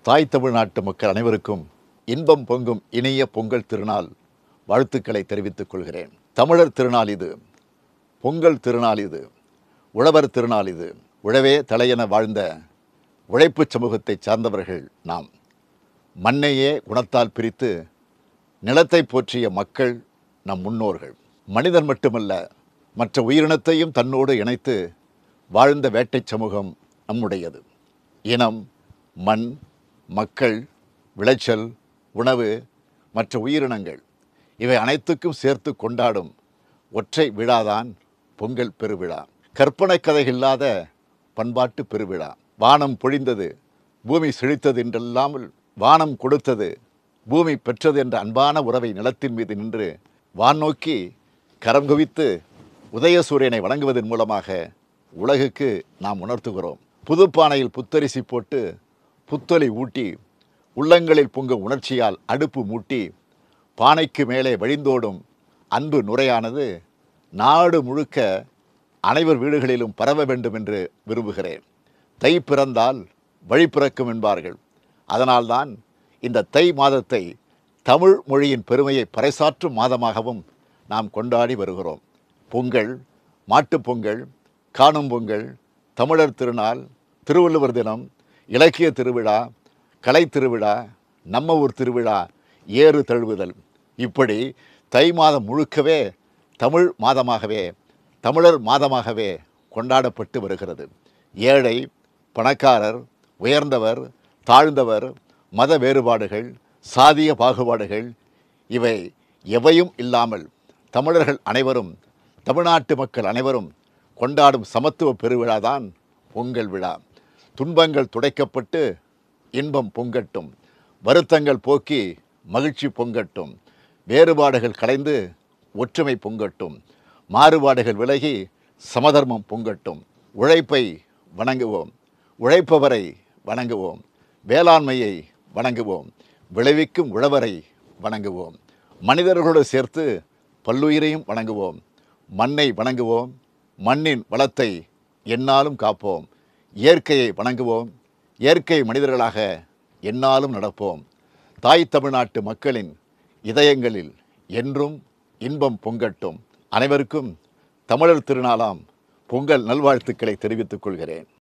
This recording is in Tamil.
தாய் தமிழ்நாட்டு மக்கள் அனைவருக்கும் இன்பம் பொங்கும் இனிய பொங்கல் திருநாள் வாழ்த்துக்களை தெரிவித்துக் கொள்கிறேன் தமிழர் திருநாள் இது பொங்கல் திருநாள் இது உழவர் திருநாள் இது உழவே தலையென வாழ்ந்த உழைப்புச் சமூகத்தைச் சார்ந்தவர்கள் நாம் மண்ணையே குணத்தால் பிரித்து நிலத்தை போற்றிய மக்கள் நம் முன்னோர்கள் மனிதன் மட்டுமல்ல மற்ற உயிரினத்தையும் தன்னோடு இணைத்து வாழ்ந்த வேட்டைச் சமூகம் நம்முடையது இனம் மண் மக்கள் விளைச்சல் உணவு மற்ற உயிரினங்கள் இவை அனைத்துக்கும் சேர்த்து கொண்டாடும் ஒற்றை விழாதான் பொங்கல் பெருவிழா கற்பனை கதை இல்லாத பண்பாட்டு பெருவிழா வானம் பொழிந்தது பூமி செழித்தது என்றல்லாமல் வானம் கொடுத்தது பூமி பெற்றது என்ற அன்பான உறவை நிலத்தின் மீது நின்று வானோக்கி கரம் குவித்து உதயசூரியனை வணங்குவதன் மூலமாக உலகுக்கு நாம் உணர்த்துகிறோம் புதுப்பானையில் புத்தரிசி போட்டு புத்தொலி ஊட்டி உள்ளங்களில் பொங்கும் உணர்ச்சியால் அடுப்பு மூட்டி பானைக்கு மேலே வழிந்தோடும் அன்பு நுரையானது நாடு முழுக்க அனைவர் வீடுகளிலும் பரவ வேண்டும் என்று விரும்புகிறேன் தை பிறந்தால் வழி பிறக்கும் என்பார்கள் அதனால்தான் இந்த தை மாதத்தை தமிழ் மொழியின் பெருமையை பறைசாற்றும் மாதமாகவும் நாம் கொண்டாடி வருகிறோம் பொங்கல் மாட்டுப் பொங்கல் காணும் பொங்கல் தமிழர் திருநாள் திருவள்ளுவர் தினம் இலக்கிய திருவிழா கலை திருவிழா நம்ம ஊர் திருவிழா ஏறு தழுவுதல் இப்படி தை மாதம் முழுக்கவே தமிழ் மாதமாகவே தமிழர் மாதமாகவே கொண்டாடப்பட்டு வருகிறது ஏழை பணக்காரர் உயர்ந்தவர் தாழ்ந்தவர் மத வேறுபாடுகள் சாதிய பாகுபாடுகள் இவை எவையும் இல்லாமல் தமிழர்கள் அனைவரும் தமிழ்நாட்டு மக்கள் அனைவரும் கொண்டாடும் சமத்துவ பெருவிழாதான் பொங்கல் விழா துன்பங்கள் துடைக்கப்பட்டு இன்பம் பொங்கட்டும் வருத்தங்கள் போக்கி மகிழ்ச்சி பொங்கட்டும் வேறுபாடுகள் கலைந்து ஒற்றுமை பொங்கட்டும் மாறுபாடுகள் விலகி சமதர்மம் பொங்கட்டும் உழைப்பை வணங்குவோம் உழைப்பவரை வணங்குவோம் வேளாண்மையை வணங்குவோம் விளைவிக்கும் உழவரை வணங்குவோம் மனிதர்களோடு சேர்த்து பல்லுயிரையும் வணங்குவோம் மண்ணை வணங்குவோம் மண்ணின் வளத்தை எந்நாளும் காப்போம் இயற்கையை வணங்குவோம் இயற்கை மனிதர்களாக எந்நாளும் நடப்போம் தாய் தமிழ்நாட்டு மக்களின் இதயங்களில் என்றும் இன்பம் பொங்கட்டும் அனைவருக்கும் தமிழர் திருநாளாம் பொங்கல் நல்வாழ்த்துக்களை தெரிவித்துக் கொள்கிறேன்